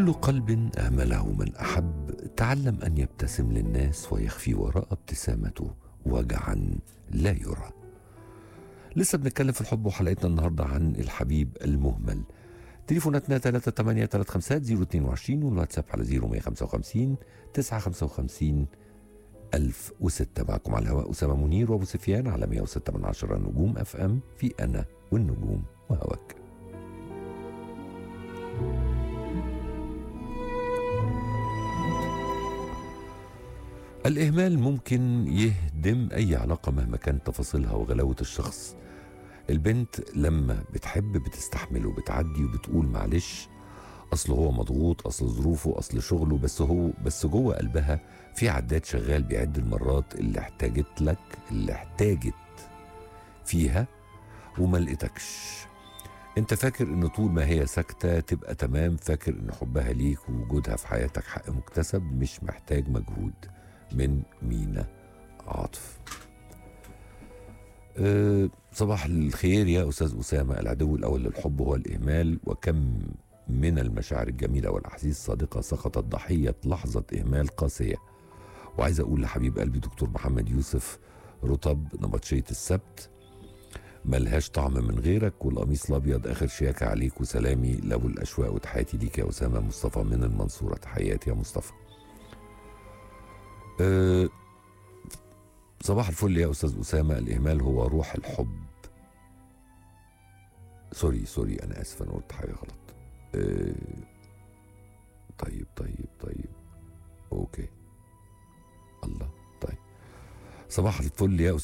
كل قلب امله من احب تعلم ان يبتسم للناس ويخفي وراء ابتسامته وجعا لا يرى لسه بنتكلم في الحب وحلقتنا النهارده عن الحبيب المهمل تليفوناتنا 383 022 والواتساب على 0155 955 1006 معكم على الهواء أسامة منير وأبو سفيان على 106 من عشرة نجوم أف أم في أنا والنجوم وهواك الإهمال ممكن يهدم أي علاقة مهما كانت تفاصيلها وغلاوة الشخص البنت لما بتحب بتستحمل وبتعدي وبتقول معلش اصل هو مضغوط اصل ظروفه اصل شغله بس هو بس جوه قلبها في عداد شغال بيعد المرات اللي احتاجت لك اللي احتاجت فيها وما لقيتكش انت فاكر ان طول ما هي ساكته تبقى تمام فاكر ان حبها ليك ووجودها في حياتك حق مكتسب مش محتاج مجهود من مينا عاطف أه صباح الخير يا استاذ اسامه العدو الاول للحب هو الاهمال وكم من المشاعر الجميله والاحاسيس الصادقه سقطت ضحيه لحظه اهمال قاسيه وعايز اقول لحبيب قلبي دكتور محمد يوسف رطب نبطشيه السبت ملهاش طعم من غيرك والقميص الابيض اخر شياكه عليك وسلامي لابو الاشواق وتحياتي ليك يا اسامه مصطفى من المنصوره تحياتي يا مصطفى أه صباح الفل يا استاذ اسامه الاهمال هو روح الحب سوري سوري انا اسف انا قلت حاجه غلط أه طيب طيب طيب اوكي الله طيب صباح الفل يا استاذ